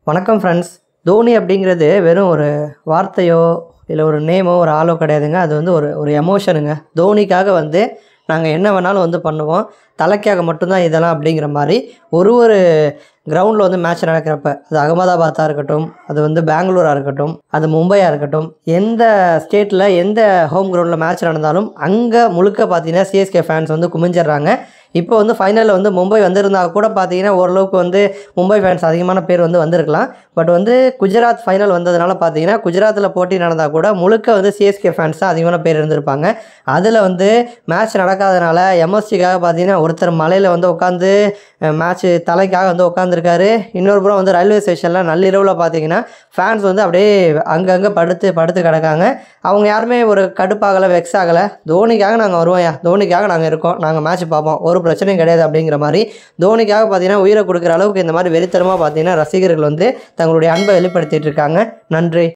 வணக்கம் ஃப்ரெண்ட்ஸ் தோனி அப்படிங்கிறது வெறும் ஒரு வார்த்தையோ இல்லை ஒரு நேமோ ஒரு ஆளோ கிடையாதுங்க அது வந்து ஒரு ஒரு எமோஷனுங்க தோனிக்காக வந்து நாங்கள் என்ன வேணாலும் வந்து பண்ணுவோம் தலைக்காக மட்டும்தான் இதெல்லாம் அப்படிங்கிற மாதிரி ஒரு ஒரு கிரவுண்டில் வந்து மேட்ச் நடக்கிறப்ப அது அகமதாபாத்தாக இருக்கட்டும் அது வந்து பெங்களூராக இருக்கட்டும் அது மும்பையாக இருக்கட்டும் எந்த ஸ்டேட்டில் எந்த ஹோம் கிரவுண்டில் மேட்ச் நடந்தாலும் அங்கே முழுக்க பார்த்தீங்கன்னா சிஎஸ்கே ஃபேன்ஸ் வந்து குமிஞ்சிடுறாங்க இப்போ வந்து ஃபைனலில் வந்து மும்பை வந்திருந்தா கூட பார்த்தீங்கன்னா ஓரளவுக்கு வந்து மும்பை ஃபேன்ஸ் அதிகமான பேர் வந்து வந்திருக்கலாம் பட் வந்து குஜராத் ஃபைனல் வந்ததுனால பார்த்தீங்கன்னா குஜராத்தில் போட்டி நடந்தால் கூட முழுக்க வந்து சிஎஸ்கே ஃபேன்ஸ் தான் அதிகமான பேர் இருந்திருப்பாங்க அதில் வந்து மேட்ச் நடக்காதனால எம்எஸ்டிக்காக பார்த்தீங்கன்னா ஒருத்தர் மலையில் வந்து உட்காந்து மேட்ச்சு தலைக்காக வந்து உட்காந்துருக்காரு இன்னொரு புறம் வந்து ரயில்வே ஸ்டேஷனில் நள்ளிரவில் பார்த்தீங்கன்னா ஃபேன்ஸ் வந்து அப்படியே அங்கங்கே படுத்து படுத்து கிடக்காங்க அவங்க யாருமே ஒரு கடுப்பாகலை வெக்ஸ் ஆகலை தோனிக்காக நாங்கள் வருவோம்யா தோனிக்காக நாங்கள் இருக்கோம் நாங்கள் மேட்ச் பார்ப்போம் ஒரு பிரச்சனையும் கிடையாது அப்படிங்கிற மாதிரி தோனிக்காக பார்த்தீங்கன்னா உயிரை கொடுக்குற அளவுக்கு இந்த மாதிரி வெறித்தனமாக பார்த்தீங்கன்னா ரசிகர்கள் வந்து தங்களுடைய அன்பை வெளிப்படுத்திட்டு இருக்காங்க நன்றி